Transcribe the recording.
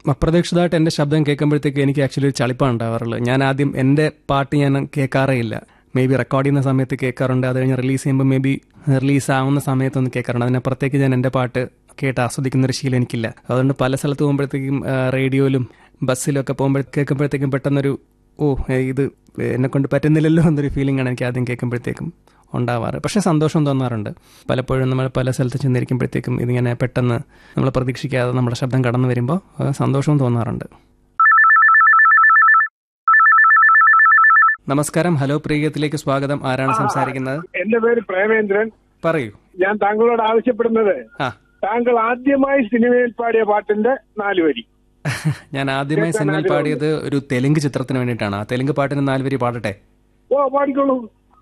അപ്രതീക്ഷിതമായിട്ട് എൻ്റെ ശബ്ദം കേൾക്കുമ്പോഴത്തേക്ക് എനിക്ക് ആക്ച്വലി ഒരു ചളിപ്പാണ് ഉണ്ടാവാറുള്ളത് ഞാൻ ആദ്യം എൻ്റെ പാട്ട് ഞാൻ കേൾക്കാറേ ഇല്ല മേ ബി റെക്കോർഡ് ചെയ്യുന്ന സമയത്ത് കേൾക്കാറുണ്ട് അത് കഴിഞ്ഞ് റിലീസ് ചെയ്യുമ്പോൾ മേ ബി റിലീസ് ആവുന്ന സമയത്തൊന്ന് കേൾക്കാറുണ്ട് അതിനപ്പുറത്തേക്ക് ഞാൻ എൻ്റെ പാട്ട് കേട്ട് ആസ്വദിക്കുന്ന ഒരു ശീലം എനിക്കില്ല അതുകൊണ്ട് പല സ്ഥലത്ത് പോകുമ്പോഴത്തേക്കും ആ, റേഡിയോയിലും ബസ്സിലൊക്കെ പോകുമ്പോൾ കേൾക്കുമ്പോഴത്തേക്കും പെട്ടെന്നൊരു ഓ ഏ, ഇത് എന്നെ കൊണ്ട് പറ്റുന്നില്ലല്ലോ എന്നൊരു ഫീലിംഗ് ആണ് എനിക്ക് ആദ്യം കേൾക്കുമ്പോഴത്തേക്കും ഉണ്ടാവാറ് പക്ഷെ സന്തോഷം തോന്നാറുണ്ട് പലപ്പോഴും നമ്മൾ പല സ്ഥലത്ത് ചെന്നിരിക്കുമ്പോഴത്തേക്കും ഇതിങ്ങനെ പെട്ടെന്ന് നമ്മൾ പ്രതീക്ഷിക്കാതെ നമ്മുടെ ശബ്ദം കടന്നു വരുമ്പോൾ ആ, സന്തോഷവും തോന്നാറുണ്ട് നമസ്കാരം ഹലോ പ്രിയത്തിലേക്ക് സ്വാഗതം ആരാണ് സംസാരിക്കുന്നത് എന്റെ പേര് പ്രേമേന്ദ്രൻ പറയൂ ഞാൻ താങ്കളോട് ആവശ്യപ്പെടുന്നത് ആ താങ്കൾ ആദ്യമായി സിനിമയിൽ പാടിയ പാട്ടിന്റെ നാല് വരി ഞാൻ ആദ്യമായി സിനിമയിൽ പാടിയത് ഒരു തെലുങ്ക് ചിത്രത്തിന് വേണ്ടിയിട്ടാണ് ആ തെലുങ്ക് പാട്ടിന് നാല് വരി പാടട്ടെ ഓ പാടിക്കോളൂ